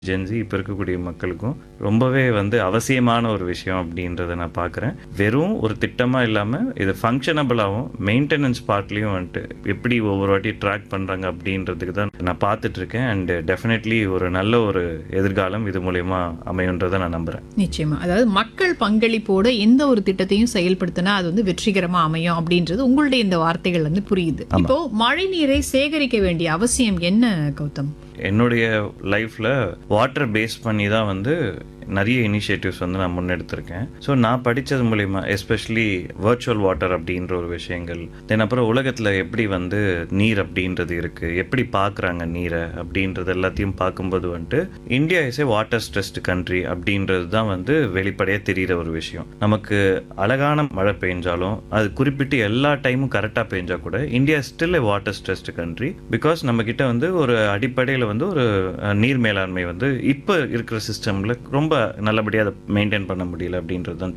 gen Z இப்போ இருக்கக்கூடிய மக்களுக்கும் ரொம்பவே வந்து அவசியமான ஒரு விஷயம் அப்படின்றத நான் பார்க்குறேன் வெறும் ஒரு திட்டமாக இல்லாமல் இது ஃபங்க்ஷனபிளாகவும் மெயின்டெனன்ஸ் பார்ட்லேயும் வந்துட்டு எப்படி ஒவ்வொரு வாட்டி ட்ராக் பண்ணுறாங்க அப்படின்றதுக்கு தான் நான் பார்த்துட்டு இருக்கேன் அண்ட் டெஃபினெட்லி ஒரு நல்ல ஒரு எதிர்காலம் இது மூலயமா அமையுன்றதை நான் நம்புகிறேன் நிச்சயமா அதாவது மக்கள் பங்களிப்போட எந்த ஒரு திட்டத்தையும் செயல்படுத்தினா அது வந்து வெற்றிகரமா அமையும் அப்படின்றது உங்களுடைய இந்த வார்த்தைகள் வந்து புரியுது இப்போ மழை நீரை சேகரிக்க வேண்டிய அவசியம் என்ன கௌதம் என்னுடைய லைஃப்பில் வாட்டர் பேஸ் பண்ணி தான் வந்து நிறைய இனிஷியேட்டிவ்ஸ் வந்து நான் முன்னெடுத்திருக்கேன் ஸோ நான் படித்தது மூலிமா எஸ்பெஷலி வர்ச்சுவல் வாட்டர் அப்படின்ற ஒரு விஷயங்கள் தென் அப்புறம் உலகத்தில் எப்படி வந்து நீர் அப்படின்றது இருக்குது எப்படி பார்க்குறாங்க நீரை அப்படின்றது எல்லாத்தையும் பார்க்கும்போது வந்துட்டு India is a water stressed country அப்படின்றது தான் வந்து வெளிப்படையாக தெரிகிற ஒரு விஷயம் நமக்கு அழகான மழை பெஞ்சாலும் அது குறிப்பிட்டு எல்லா டைமும் கரெக்டாக பெஞ்சா கூட India still a water stressed country because நம்ம கிட்ட வந்து ஒரு அடிப்படையில் வந்து ஒரு அஹ், நீர் மேலாண்மை வந்து இப்போ இருக்கிற சிஸ்டமில் ரொம்ப நல்லபடியாக அதை மெயின்டைன் பண்ண முடியல அப்படின்றது தான்